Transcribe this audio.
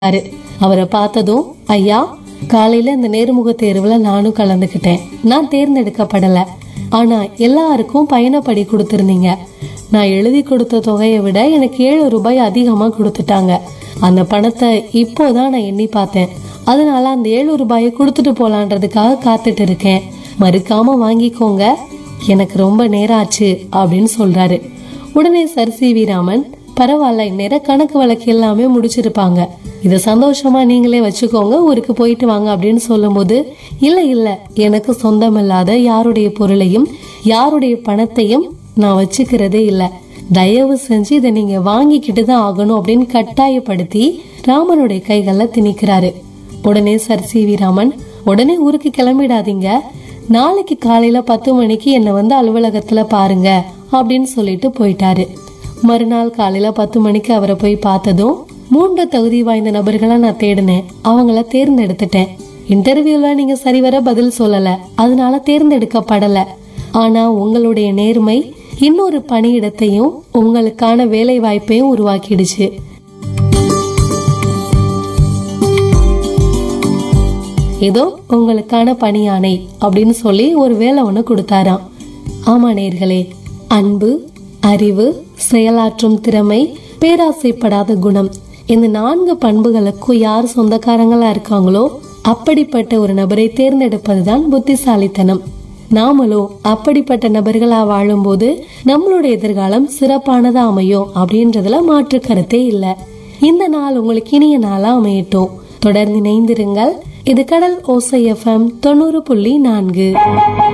வந்தாரு அவரை பார்த்ததும் ஐயா காலையில இந்த நேர்முக தேர்வுல நானும் கலந்துக்கிட்டேன் நான் தேர்ந்தெடுக்கப்படல ஆனா எல்லாருக்கும் பயணப்படி கொடுத்திருந்தீங்க நான் எழுதி கொடுத்த தொகையை விட எனக்கு ஏழு ரூபாய் அதிகமா கொடுத்துட்டாங்க அந்த பணத்தை இப்போதான் நான் எண்ணி பார்த்தேன் அதனால அந்த ஏழு ரூபாயை கொடுத்துட்டு போலான்றதுக்காக காத்துட்டு இருக்கேன் மறுக்காம வாங்கிக்கோங்க எனக்கு ரொம்ப நேரம் ஆச்சு அப்படின்னு சொல்றாரு உடனே சர் சி வி ராமன் பரவாயில்ல இந்நேரம் கணக்கு வழக்கு எல்லாமே முடிச்சிருப்பாங்க இத சந்தோஷமா நீங்களே வச்சுக்கோங்க ஊருக்கு போயிட்டு வாங்க அப்படின்னு சொல்லும்போது இல்ல இல்ல எனக்கு சொந்தமில்லாத யாருடைய பொருளையும் யாருடைய பணத்தையும் நான் வச்சுக்கிறதே இல்ல தயவு செஞ்சு இதை நீங்க வாங்கிக்கிட்டு தான் ஆகணும் அப்படின்னு கட்டாயப்படுத்தி ராமனுடைய கைகள்ல திணிக்கிறாரு உடனே சர் சி வி ராமன் உடனே ஊருக்கு கிளம்பிடாதீங்க நாளைக்கு காலையில பத்து மணிக்கு என்னை வந்து அலுவலகத்துல பாருங்க அப்படின்னு சொல்லிட்டு போயிட்டாரு மறுநாள் காலையில பத்து மணிக்கு அவரை போய் பார்த்ததும் மூன்று தகுதி வாய்ந்த நபர்களை நான் தேடினேன் அவங்கள தேர்ந்தெடுத்துட்டேன் இன்டர்வியூல நீங்க சரிவர பதில் சொல்லல அதனால தேர்ந்தெடுக்கப்படல ஆனா உங்களுடைய நேர்மை இன்னொரு பணியிடத்தையும் உங்களுக்கான வேலை வாய்ப்பையும் உருவாக்கிடுச்சு ஏதோ உங்களுக்கான பணியானை அப்படின்னு சொல்லி ஒரு வேலை ஒன்று கொடுத்தாராம் ஆமா நேர்களே அன்பு அறிவு செயலாற்றும் திறமை பேராசைப்படாத குணம் இந்த நான்கு பண்புகளுக்கும் யார் சொந்தக்காரங்களா இருக்காங்களோ அப்படிப்பட்ட ஒரு நபரை தேர்ந்தெடுப்பதுதான் புத்திசாலித்தனம் நாமளும் அப்படிப்பட்ட நபர்களா வாழும்போது நம்மளோட எதிர்காலம் சிறப்பானதா அமையும் அப்படின்றதுல மாற்று கருத்தே இல்ல இந்த நாள் உங்களுக்கு இனிய நாளா அமையட்டும் தொடர்ந்து இணைந்திருங்கள் இது கடல் ஓசை எஃப்எம் தொண்ணூறு புள்ளி நான்கு